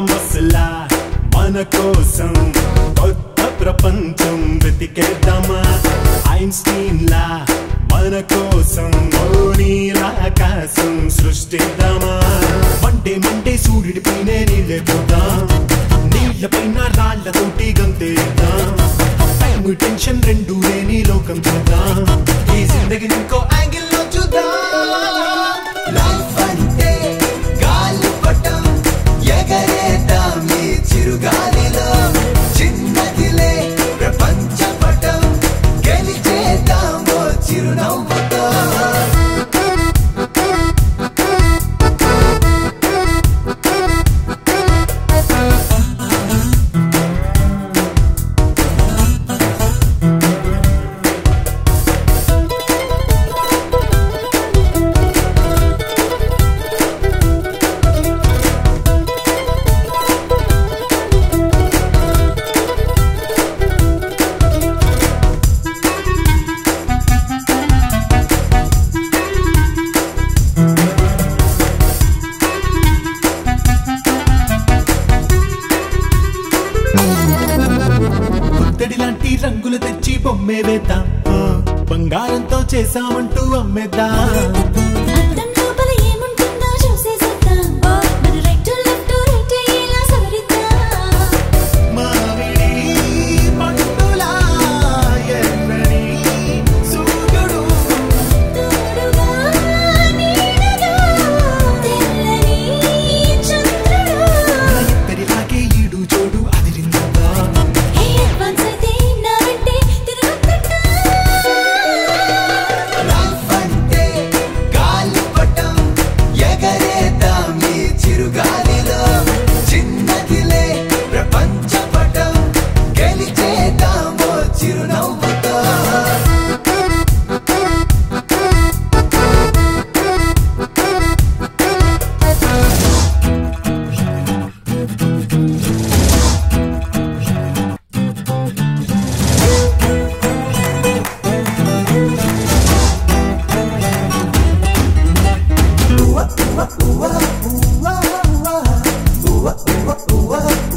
మసలా మన కోసం కొత్త ప్రపంచం వెతికేద్దామా ఐన్స్టీన్ లా మన కోసం ఓ నీలాకాశం సృష్టిద్దామా మండే మండే సూర్యుడిపైనే నీళ్ళే పోతాం నీళ్ళపైన రాళ్లతోటి గంతేద్దాం టైం టెన్షన్ రెండు లేని లోకం చూద్దాం ఈ జిందగిని ఇంకో యాంగిల్ లో చూద్దాం లైఫ్ అంటే గాలిపటం ఎగరేద్దాం ఈ చిరుగాలిలో చిన్నదిలే ప్రపంచ పటం గెలిచేద్దాం ఓ చిరునవ్వుతో పుత్తడి లాంటి రంగులు తెచ్చి బొమ్మే వేద్దాం ఆ, బంగారంతో చేసామంటూ అమ్మేద్దాం అద్దం లోపల ఏముంటుందో చూసేసేద్దాం మన right to left to right అయ్యేలా సవరిద్దాం మామిడి పండులా ఎర్రని సూర్యుడు తోడుగా నీడగా తెల్లని చంద్రుడు మన ఇద్దరిలాగే ఈడు జోడు అదిరిందా హే అడ్వాన్స్ అయితే నా వెంటే తిరుగుతుంటా లైఫ్ అంటే గాలిపటం ఎగరేద్దాం ఈ చిరుగాలిలో చిన్నదిలే ప్రపంచ పటం గెలిచేద్దాం ఓ చిరునవ్వుతో Ooh, ooh, ooh, ooh, ooh, ooh, ooh, ooh, ooh, ooh, ooh,